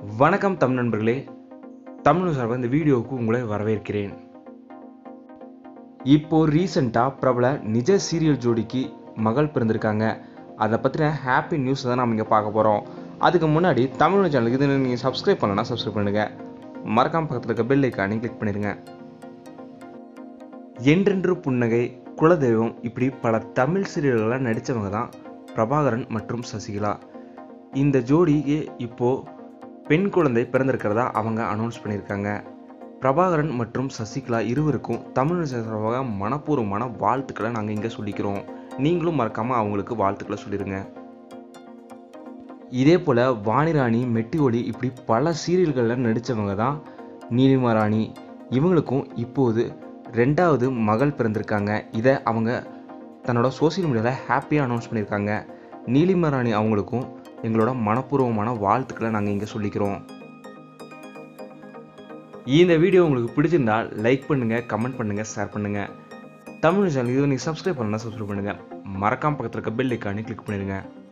வணக்கம் தமிழ் நண்பர்களே தமிழ் சார்பாக இந்த வீடியோவுக்கு உங்களை வரவேற்கிறேன் இப்போ ரீசெண்டாக பிரபல நிஜ சீரியல் ஜோடிக்கு மகள் பிறந்திருக்காங்க அதை பற்றின ஹாப்பி நியூஸ் தான் நம்ம இங்கே பார்க்க போகிறோம் அதுக்கு முன்னாடி தமிழ் சேனலுக்கு இது நீங்கள் சப்ஸ்கிரைப் பண்ணலன்னா சப்ஸ்கிரைப் பண்ணுங்கள் மறக்காம பக்கத்தில் இருக்க பெல் ஐக்கானையும் கிளிக் பண்ணிடுங்க என்றென்று புன்னகை குலதெய்வம் இப்படி பல தமிழ் சீரியல்களில் நடித்தவங்க தான் பிரபாகரன் மற்றும் சசிகலா இந்த ஜோடிக்கு இப்போ பெண் குழந்தை பிறந்திருக்கிறதா அவங்க அனௌன்ஸ் பண்ணியிருக்காங்க பிரபாகரன் மற்றும் சசிகலா இருவருக்கும் தமிழ் சார்பாக மனப்பூர்வமான வாழ்த்துக்களை நாங்கள் இங்கே சொல்லிக்கிறோம் நீங்களும் மறக்காமல் அவங்களுக்கு வாழ்த்துக்களை சொல்லிடுங்க இதே போல் வாணிராணி மெட்டி ஒலி இப்படி பல சீரியல்களில் நடித்தவங்க தான் நீலிமா ராணி இவங்களுக்கும் இப்போது ரெண்டாவது மகள் பிறந்திருக்காங்க இதை அவங்க தன்னோட சோஷியல் மீடியாவில் ஹாப்பியாக அனௌன்ஸ் பண்ணியிருக்காங்க நீலிமா ராணி அவங்களுக்கும் எங்களோட மனப்பூர்வமான வாழ்த்துக்களை நாங்கள் இங்கே சொல்லிக்கிறோம் இந்த வீடியோ உங்களுக்கு பிடிச்சிருந்தா லைக் பண்ணுங்கள் கமெண்ட் பண்ணுங்கள் ஷேர் பண்ணுங்கள் தமிழ் சேனல் இது நீங்கள் சப்ஸ்கிரைப் பண்ணலாம் சப்ஸ்கிரைப் பண்ணுங்கள் மறக்காம பக்கத்தில் இருக்க பெல் ஐக்கானே கிளிக் பண்ணிடுங்க